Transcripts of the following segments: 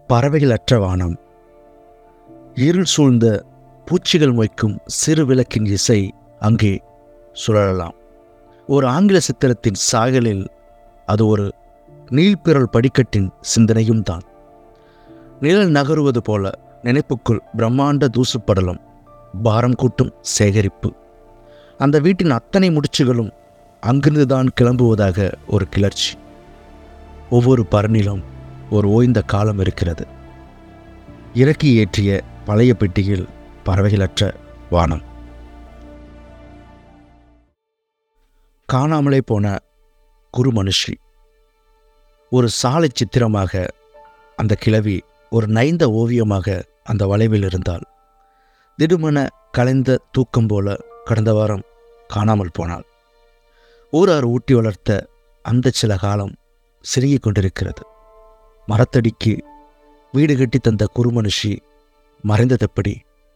பறவைகள் அற்ற வானம் இருள் சூழ்ந்த பூச்சிகள் மொய்க்கும் சிறு விளக்கின் இசை அங்கே சுழலலாம் ஒரு ஆங்கில சித்திரத்தின் சாயலில் அது ஒரு நீள்பிறல் படிக்கட்டின் சிந்தனையும் தான் நிழல் நகருவது போல நினைப்புக்குள் பிரம்மாண்ட தூசுப்படலம் பாரம் கூட்டும் சேகரிப்பு அந்த வீட்டின் அத்தனை முடிச்சுகளும் அங்கிருந்துதான் கிளம்புவதாக ஒரு கிளர்ச்சி ஒவ்வொரு பரனிலும் ஒரு ஓய்ந்த காலம் இருக்கிறது இறக்கி ஏற்றிய பழைய பெட்டியில் பறவைகளற்ற வானம் காணாமலே போன குரு மனுஷி ஒரு சாலை சித்திரமாக அந்த கிழவி ஒரு நைந்த ஓவியமாக அந்த வளைவில் இருந்தால் திடுமென கலைந்த தூக்கம் போல கடந்த வாரம் காணாமல் போனாள் ஊரார் ஊட்டி வளர்த்த அந்த சில காலம் சிறுகிக் கொண்டிருக்கிறது மரத்தடிக்கு வீடு கட்டி தந்த குருமனுஷி மறைந்ததெப்படி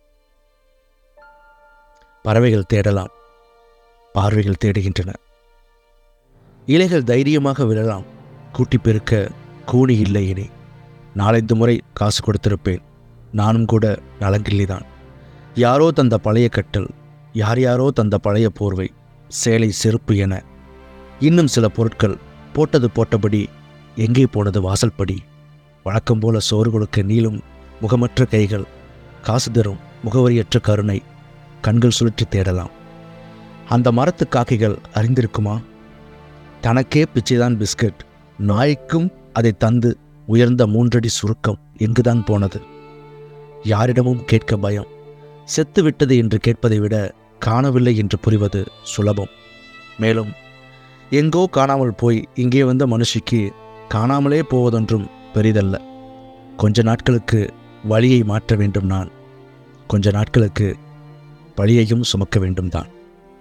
பறவைகள் தேடலாம் பார்வைகள் தேடுகின்றன இலைகள் தைரியமாக விழலாம் கூட்டி பெருக்க கூணி இல்லை இனி நாலஞ்சு முறை காசு கொடுத்திருப்பேன் நானும் கூட நலங்கில்லிதான் யாரோ தந்த பழைய கட்டல் யார் யாரோ தந்த பழைய போர்வை சேலை செருப்பு என இன்னும் சில பொருட்கள் போட்டது போட்டபடி எங்கே போனது வாசல்படி வழக்கம் போல சோறு கொடுக்க நீளும் முகமற்ற கைகள் காசு தரும் முகவரியற்ற கருணை கண்கள் சுழற்றி தேடலாம் அந்த மரத்து காக்கைகள் அறிந்திருக்குமா தனக்கே பிச்சைதான் பிஸ்கட் நாய்க்கும் அதை தந்து உயர்ந்த மூன்றடி சுருக்கம் எங்குதான் போனது யாரிடமும் கேட்க பயம் செத்து விட்டது என்று கேட்பதை விட காணவில்லை என்று புரிவது சுலபம் மேலும் எங்கோ காணாமல் போய் இங்கே வந்த மனுஷிக்கு காணாமலே போவதொன்றும் பெரிதல்ல கொஞ்ச நாட்களுக்கு வழியை மாற்ற வேண்டும் நான் கொஞ்ச நாட்களுக்கு பழியையும் சுமக்க வேண்டும் தான்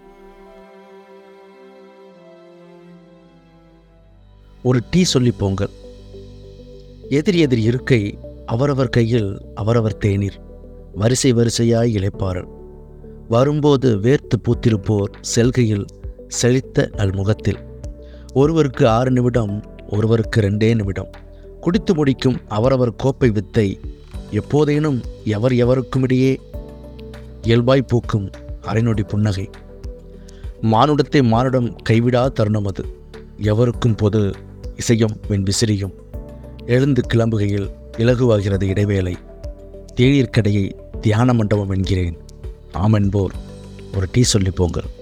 ஒரு டீ சொல்லி போங்கள் எதிர் எதிர் இருக்கை அவரவர் கையில் அவரவர் தேநீர் வரிசை வரிசையாய் இழைப்பார்கள் வரும்போது வேர்த்து பூத்திருப்போர் செல்கையில் செழித்த நல்முகத்தில் ஒருவருக்கு ஆறு நிமிடம் ஒருவருக்கு ரெண்டே நிமிடம் குடித்து முடிக்கும் அவரவர் கோப்பை வித்தை எப்போதேனும் எவர் எவருக்குமிடையே இயல்பாய் பூக்கும் அரைநொடி புன்னகை மானுடத்தை மானுடம் கைவிடா தருணம் அது எவருக்கும் பொது இசையும் வெண் விசிறியும் எழுந்து கிளம்புகையில் இலகுவாகிறது இடைவேளை தேநீர் கடையை தியான மண்டபம் என்கிறேன் ஆமென்போர் ஒரு டீ சொல்லி போங்கள்